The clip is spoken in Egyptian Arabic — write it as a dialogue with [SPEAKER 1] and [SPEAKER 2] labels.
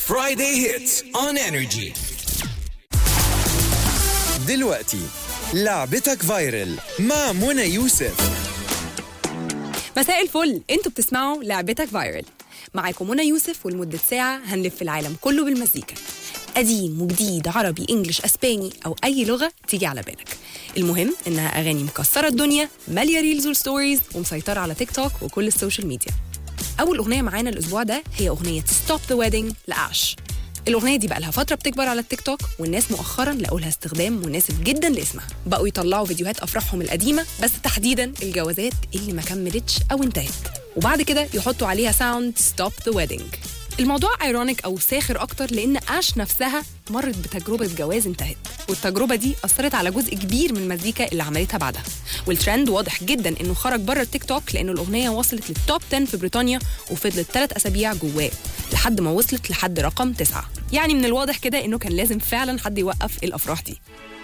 [SPEAKER 1] Friday hits on energy.
[SPEAKER 2] دلوقتي لعبتك فايرل مع منى يوسف
[SPEAKER 3] مساء الفل انتوا بتسمعوا لعبتك فايرل معاكم منى يوسف ولمدة ساعة هنلف العالم كله بالمزيكا قديم وجديد عربي انجلش اسباني او اي لغة تيجي على بالك المهم انها اغاني مكسرة الدنيا مالية ريلز وستوريز ومسيطرة على تيك توك وكل السوشيال ميديا اول اغنية معانا الاسبوع ده هي اغنية ستوب ذا ويدنج لاش الأغنية دي بقى لها فترة بتكبر على التيك توك والناس مؤخرا لقوا لها استخدام مناسب جدا لاسمها بقوا يطلعوا فيديوهات أفراحهم القديمة بس تحديدا الجوازات اللي ما كملتش أو انتهت وبعد كده يحطوا عليها ساوند ستوب ذا ويدنج الموضوع ايرونيك او ساخر اكتر لان اش نفسها مرت بتجربه جواز انتهت والتجربه دي اثرت على جزء كبير من المزيكا اللي عملتها بعدها والترند واضح جدا انه خرج بره التيك توك لانه الاغنيه وصلت للتوب 10 في بريطانيا وفضلت ثلاث اسابيع جواه لحد ما وصلت لحد رقم تسعة يعني من الواضح كده انه كان لازم فعلا حد يوقف الافراح دي